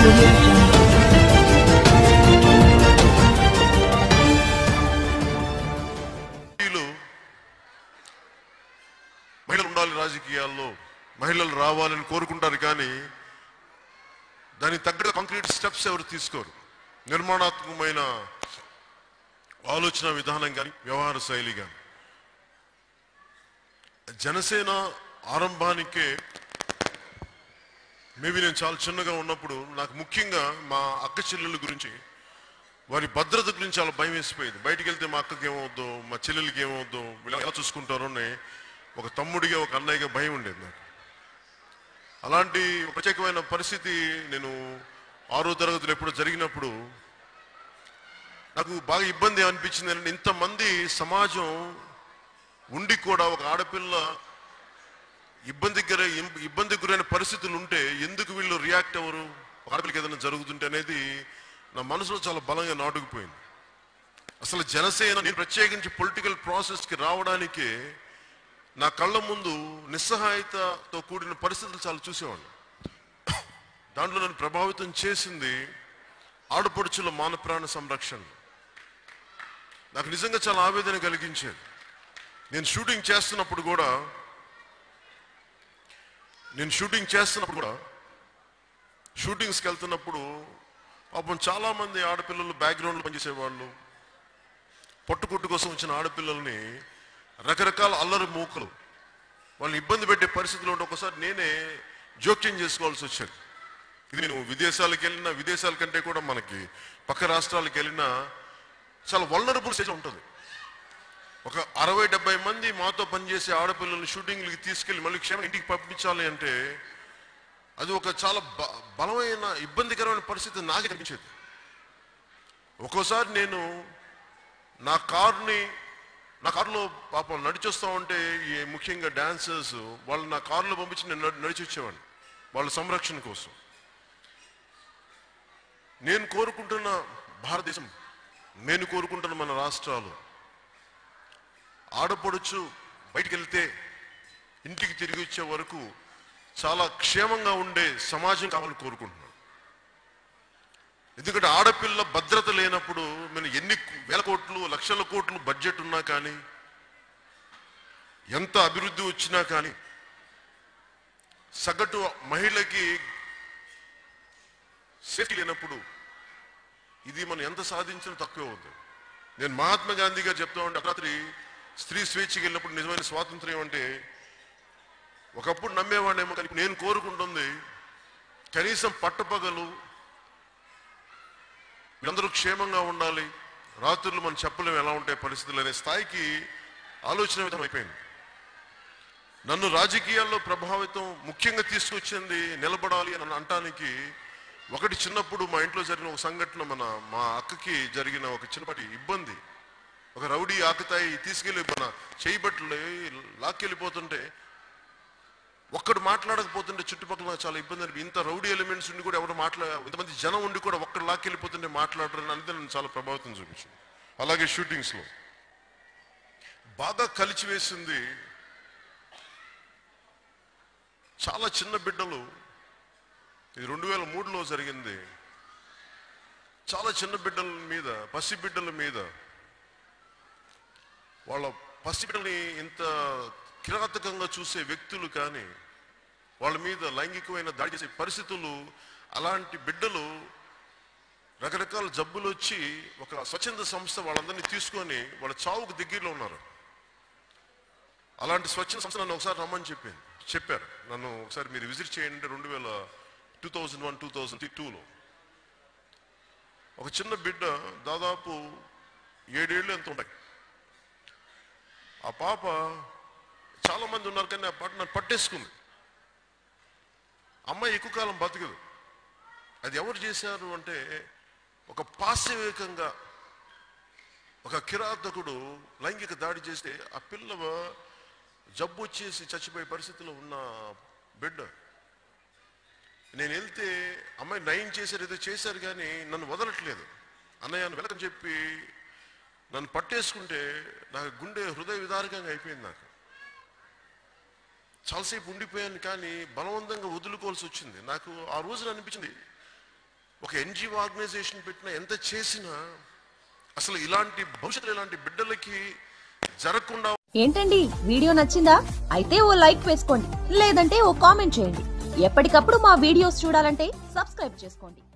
audio jungle. మహిళలు మహిళలు ఉండాలి రాజకీయాల్లో మహిళలు రావాలని కోరుకుంటారు కానీ దానికి తగ్గ కాంక్రీట్ స్టెప్స్ ఎవరు తీసుకోరు నిర్మాణాత్మకమైన ఆలోచన విధానం కానీ వ్యవహార శైలి కానీ జనసేన ఆరంభానికే మేబీ నేను చాలా చిన్నగా ఉన్నప్పుడు నాకు ముఖ్యంగా మా అక్క చెల్లెల గురించి వారి భద్రత గురించి చాలా భయం వేసిపోయింది బయటికి వెళ్తే మా అక్కకి ఏమవుద్దో మా చెల్లెలకి ఏమవుద్దో వీళ్ళు ఎలా చూసుకుంటారో అని ఒక తమ్ముడిగా ఒక అన్నయ్యగా భయం ఉండేది నాకు అలాంటి ఒక ప్రత్యేకమైన పరిస్థితి నేను ఆరో తరగతిలో ఎప్పుడు జరిగినప్పుడు నాకు బాగా ఇబ్బంది అనిపించింది ఏంటంటే ఇంతమంది సమాజం ఉండి కూడా ఒక ఆడపిల్ల ఇబ్బందికి గురై ఇబ్బందికి గురైన పరిస్థితులు ఉంటే ఎందుకు వీళ్ళు రియాక్ట్ అవ్వరు ఒక ఆడపిల్లకి ఏదైనా జరుగుతుంటే అనేది నా మనసులో చాలా బలంగా నాటుకుపోయింది అసలు జనసేన నేను ప్రత్యేకించి పొలిటికల్ ప్రాసెస్కి రావడానికి నా కళ్ళ ముందు నిస్సహాయతతో కూడిన పరిస్థితులు చాలా చూసేవాడిని దాంట్లో నన్ను ప్రభావితం చేసింది ఆడపడుచుల మాన ప్రాణ సంరక్షణ నాకు నిజంగా చాలా ఆవేదన కలిగించేది నేను షూటింగ్ చేస్తున్నప్పుడు కూడా నేను షూటింగ్ చేస్తున్నప్పుడు కూడా షూటింగ్స్కి వెళ్తున్నప్పుడు పాపం చాలా మంది ఆడపిల్లలు బ్యాక్గ్రౌండ్లో పనిచేసేవాళ్ళు పట్టుకొట్టు కోసం వచ్చిన ఆడపిల్లల్ని రకరకాల అల్లరి మూకలు వాళ్ళని ఇబ్బంది పెట్టే పరిస్థితులు ఉంటే ఒకసారి నేనే జోక్యం చేసుకోవాల్సి వచ్చేది ఇది నేను విదేశాలకు వెళ్ళినా విదేశాల కంటే కూడా మనకి పక్క రాష్ట్రాలకు వెళ్ళినా చాలా వల్నరబుల్ స్టేజ్ ఉంటుంది ఒక అరవై డెబ్బై మంది మాతో పనిచేసే ఆడపిల్లల్ని షూటింగ్లకి తీసుకెళ్లి మళ్ళీ క్షేమ ఇంటికి పంపించాలి అంటే అది ఒక చాలా బ- బలమైన ఇబ్బందికరమైన పరిస్థితి నాకే కనిపించేది ఒక్కోసారి నేను నా కారుని నా కారులో పాపం నడిచొస్తా ఉంటే ఈ ముఖ్యంగా డాన్సర్స్ వాళ్ళు నా కారులో పంపించి నేను నడి- నడిచి వచ్చేవాడిని వాళ్ళ సంరక్షణ కోసం నేను కోరుకుంటున్న భారతదేశం నేను కోరుకుంటున్న మన రాష్ట్రాలు ఆడపడుచు బయటికి వెళ్తే ఇంటికి తిరిగి వచ్చే వరకు చాలా క్షేమంగా ఉండే సమాజం కావాలని కోరుకుంటున్నాను ఎందుకంటే ఆడపిల్ల భద్రత లేనప్పుడు మన ఎన్ని వేల కోట్లు లక్షల కోట్లు బడ్జెట్ ఉన్నా కానీ ఎంత అభివృద్ధి వచ్చినా కానీ సగటు మహిళకి సేఫ్టీ లేనప్పుడు ఇది మనం ఎంత సాధించినా తక్కువే అవుతుంది నేను మహాత్మా గాంధీ గారు చెప్తా ఉంటే రాత్రి స్త్రీ స్వేచ్ఛకి వెళ్ళినప్పుడు నిజమైన స్వాతంత్ర్యం అంటే ఒకప్పుడు నమ్మేవాడేమో కానీ ఇప్పుడు నేను కోరుకుంటుంది కనీసం పట్టపగలు వీళ్ళందరూ క్షేమంగా ఉండాలి రాత్రులు మనం చెప్పలేము ఎలా ఉంటాయి పరిస్థితులు అనే స్థాయికి ఆలోచన విధం అయిపోయింది నన్ను రాజకీయాల్లో ప్రభావితం ముఖ్యంగా తీసుకొచ్చింది నిలబడాలి అని అంటానికి ఒకటి చిన్నప్పుడు మా ఇంట్లో జరిగిన ఒక సంఘటన మన మా అక్కకి జరిగిన ఒక చిన్నపాటి ఇబ్బంది ఒక రౌడీ ఆకతాయి తీసుకెళ్లి మన చేయబట్టలు లాక్కెళ్ళిపోతుంటే ఒక్కడు మాట్లాడకపోతుంటే చుట్టుపక్కల నాకు చాలా ఇబ్బంది అనిపి ఇంత రౌడీ ఎలిమెంట్స్ ఉండి కూడా ఎవరు మాట్లా ఇంతమంది జనం ఉండి కూడా ఒక్కడు లాక్కెళ్ళిపోతుంటే మాట్లాడరు అనేది నన్ను చాలా ప్రభావితం చూపించింది అలాగే షూటింగ్స్ లో బాగా కలిచివేసింది చాలా చిన్న బిడ్డలు ఇది రెండు వేల మూడులో జరిగింది చాలా చిన్న బిడ్డల మీద పసి బిడ్డల మీద వాళ్ళ పసి బిడ్డల్ని ఇంత కిరాతకంగా చూసే వ్యక్తులు కానీ వాళ్ళ మీద లైంగికమైన దాడి చేసే పరిస్థితులు అలాంటి బిడ్డలు రకరకాల జబ్బులు వచ్చి ఒక స్వచ్ఛంద సంస్థ వాళ్ళందరినీ తీసుకొని వాళ్ళ చావుకు దగ్గరలో ఉన్నారు అలాంటి స్వచ్ఛంద సంస్థ నన్ను ఒకసారి రమ్మని చెప్పింది చెప్పారు నన్ను ఒకసారి మీరు విజిట్ చేయండి రెండు వేల two thousand one two thousand టూలో ఒక చిన్న బిడ్డ దాదాపు ఏడేళ్ళు ఎంత ఉంటాయి ఆ పాప చాలా మంది ఉన్నారు కానీ ఆ పాట నన్ను పట్టేసుకుంది అమ్మాయి ఎక్కువ కాలం బతకదు అది ఎవరు చేశారు అంటే ఒక పాశవికంగా ఒక కిరాతకుడు లైంగిక దాడి చేస్తే ఆ పిల్ల జబ్బు వచ్చేసి చచ్చిపోయే పరిస్థితిలో ఉన్న బిడ్డ నేను వెళ్తే అమ్మాయి నయం చేశారు ఏదో చేశారు కానీ నన్ను వదలట్లేదు అన్నయ్య అని వెలకని చెప్పి నన్ను పట్టేసుకుంటే నాకు గుండె హృదయ విదారకంగా అయిపోయింది నాకు చాలాసేపు ఉండిపోయాను కానీ బలవంతంగా వదులుకోవాల్సి వచ్చింది నాకు ఆ రోజున అనిపించింది ఒక ఎన్జిఓ ఆర్గనైజేషన్ పెట్టినా ఎంత చేసినా అసలు ఇలాంటి భవిష్యత్తులో ఇలాంటి బిడ్డలకి జరగకుండా ఏంటండి వీడియో నచ్చిందా అయితే ఓ లైక్ వేసుకోండి లేదంటే ఓ కామెంట్ చేయండి ఎప్పటికప్పుడు మా వీడియోస్ చూడాలంటే సబ్స్క్రైబ్ చేసుకోండి